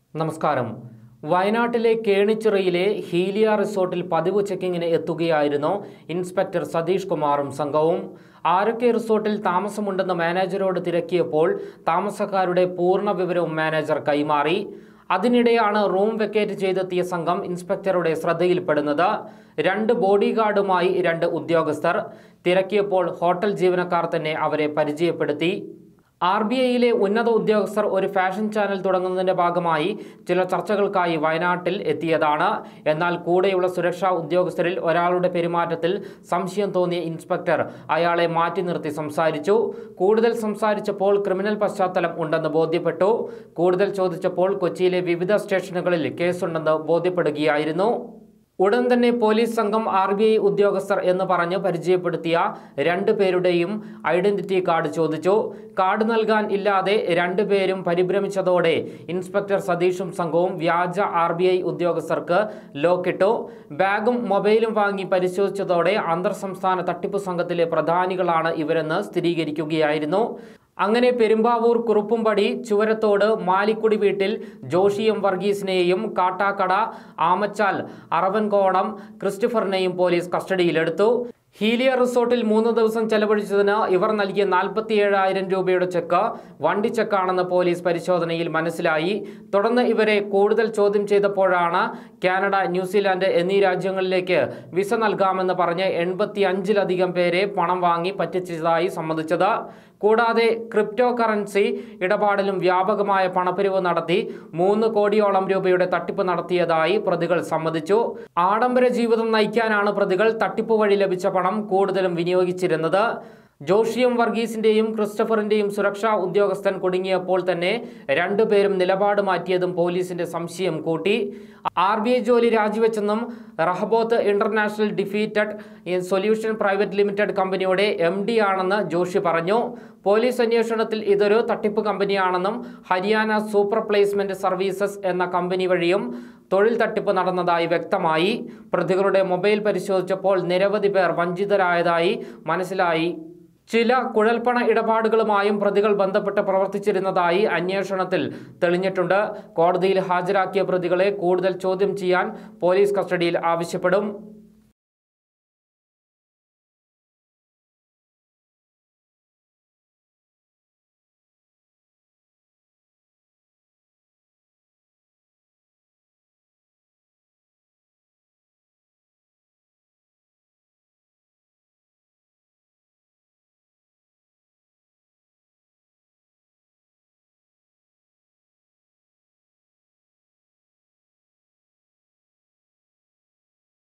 നമസ്കാരം വയനാട്ടിലെ കേണിച്ചിറയിലെ ഹീലിയ റിസോർട്ടിൽ പതിവ് ചെക്കിങ്ങിന് എത്തുകയായിരുന്നു ഇൻസ്പെക്ടർ സതീഷ് കുമാറും സംഘവും ആരൊക്കെ റിസോർട്ടിൽ താമസമുണ്ടെന്ന് മാനേജരോട് തിരക്കിയപ്പോൾ താമസക്കാരുടെ പൂർണ്ണ വിവരവും മാനേജർ കൈമാറി അതിനിടെയാണ് റൂം വെക്കേറ്റ് ചെയ്തെത്തിയ സംഘം ഇൻസ്പെക്ടറുടെ ശ്രദ്ധയിൽപ്പെടുന്നത് രണ്ട് ബോഡി ഗാർഡുമായി രണ്ട് ഉദ്യോഗസ്ഥർ തിരക്കിയപ്പോൾ ഹോട്ടൽ ജീവനക്കാർ തന്നെ അവരെ പരിചയപ്പെടുത്തി ആർ ബി ഐയിലെ ഉന്നത ഉദ്യോഗസ്ഥർ ഒരു ഫാഷൻ ചാനൽ തുടങ്ങുന്നതിന്റെ ഭാഗമായി ചില ചർച്ചകൾക്കായി വയനാട്ടിൽ എത്തിയതാണ് എന്നാൽ കൂടെയുള്ള സുരക്ഷാ ഉദ്യോഗസ്ഥരിൽ ഒരാളുടെ പെരുമാറ്റത്തിൽ സംശയം തോന്നിയ ഇൻസ്പെക്ടർ അയാളെ മാറ്റി നിർത്തി സംസാരിച്ചു കൂടുതൽ സംസാരിച്ചപ്പോൾ ക്രിമിനൽ പശ്ചാത്തലം ഉണ്ടെന്ന് ബോധ്യപ്പെട്ടു കൂടുതൽ ചോദിച്ചപ്പോൾ കൊച്ചിയിലെ വിവിധ സ്റ്റേഷനുകളിൽ കേസുണ്ടെന്ന് ബോധ്യപ്പെടുകയായിരുന്നു ഉടൻ തന്നെ പോലീസ് സംഘം ആർ ബി ഐ ഉദ്യോഗസ്ഥർ എന്ന് പറഞ്ഞ് പരിചയപ്പെടുത്തിയ രണ്ട് പേരുടെയും ഐഡന്റിറ്റി കാർഡ് ചോദിച്ചു കാർഡ് നൽകാൻ ഇല്ലാതെ രണ്ടുപേരും പരിഭ്രമിച്ചതോടെ ഇൻസ്പെക്ടർ സതീഷും സംഘവും വ്യാജ ആർ ബി ഐ ഉദ്യോഗസ്ഥർക്ക് ലോക്കിട്ടു ബാഗും മൊബൈലും വാങ്ങി പരിശോധിച്ചതോടെ അന്തർ സംസ്ഥാന തട്ടിപ്പ് സംഘത്തിലെ പ്രധാനികളാണ് ഇവരെന്ന് സ്ഥിരീകരിക്കുകയായിരുന്നു അങ്ങനെ പെരുമ്പാവൂർ കുറുപ്പുംപടി ചുവരത്തോട് മാലിക്കുടി വീട്ടിൽ ജോഷി എം വർഗീസിനെയും കാട്ടാക്കട ആമച്ചാൽ അറവൻകോണം ക്രിസ്റ്റഫറിനെയും പോലീസ് കസ്റ്റഡിയിലെടുത്തു ഹീലിയ റിസോർട്ടിൽ മൂന്ന് ദിവസം ചെലവഴിച്ചതിന് ഇവർ നൽകിയ നാൽപ്പത്തി ഏഴായിരം രൂപയുടെ ചെക്ക് വണ്ടി ചെക്കാണെന്ന് പോലീസ് പരിശോധനയിൽ മനസ്സിലായി തുടർന്ന് ഇവരെ കൂടുതൽ ചോദ്യം ചെയ്തപ്പോഴാണ് കാനഡ ന്യൂസിലാൻഡ് എന്നീ രാജ്യങ്ങളിലേക്ക് വിസ നൽകാമെന്ന് പറഞ്ഞ് എൺപത്തി അഞ്ചിലധികം പേരെ പണം വാങ്ങി പറ്റിച്ചതായി സമ്മതിച്ചത് കൂടാതെ ക്രിപ്റ്റോ കറൻസി ഇടപാടിലും വ്യാപകമായ പണപ്പിരിവ് നടത്തി മൂന്ന് കോടിയോളം രൂപയുടെ തട്ടിപ്പ് നടത്തിയതായി പ്രതികൾ സമ്മതിച്ചു ആഡംബര ജീവിതം നയിക്കാനാണ് പ്രതികൾ തട്ടിപ്പ് വഴി ലഭിച്ച പണം കൂടുതലും വിനിയോഗിച്ചിരുന്നത് ജോഷിയം വർഗീസിന്റെയും ക്രിസ്റ്റഫറിന്റെയും സുരക്ഷാ ഉദ്യോഗസ്ഥൻ കുടുങ്ങിയപ്പോൾ തന്നെ രണ്ടുപേരും നിലപാട് മാറ്റിയതും പോലീസിന്റെ സംശയം കൂട്ടി ആർ ബി ഐ ജോലി രാജിവെച്ചെന്നും Rehoboth international defeated solution private limited കമ്പനിയുടെ എം ഡി ആണെന്ന് ജോഷി പറഞ്ഞു പോലീസ് അന്വേഷണത്തിൽ ഇതൊരു തട്ടിപ്പ് കമ്പനിയാണെന്നും ഹരിയാന സൂപ്പർ പ്ലേസ്മെന്റ് സർവീസസ് എന്ന കമ്പനി വഴിയും തൊഴിൽ തട്ടിപ്പ് നടന്നതായി വ്യക്തമായി പ്രതികളുടെ മൊബൈൽ പരിശോധിച്ചപ്പോൾ നിരവധി പേർ വഞ്ചിതരായതായി മനസ്സിലായി ചില കുഴൽപ്പണ ഇടപാടുകളുമായും പ്രതികൾ ബന്ധപ്പെട്ട് പ്രവർത്തിച്ചിരുന്നതായി അന്വേഷണത്തിൽ തെളിഞ്ഞിട്ടുണ്ട് കോടതിയിൽ ഹാജരാക്കിയ പ്രതികളെ കൂടുതൽ ചോദ്യം ചെയ്യാൻ പോലീസ് കസ്റ്റഡിയിൽ ആവശ്യപ്പെടും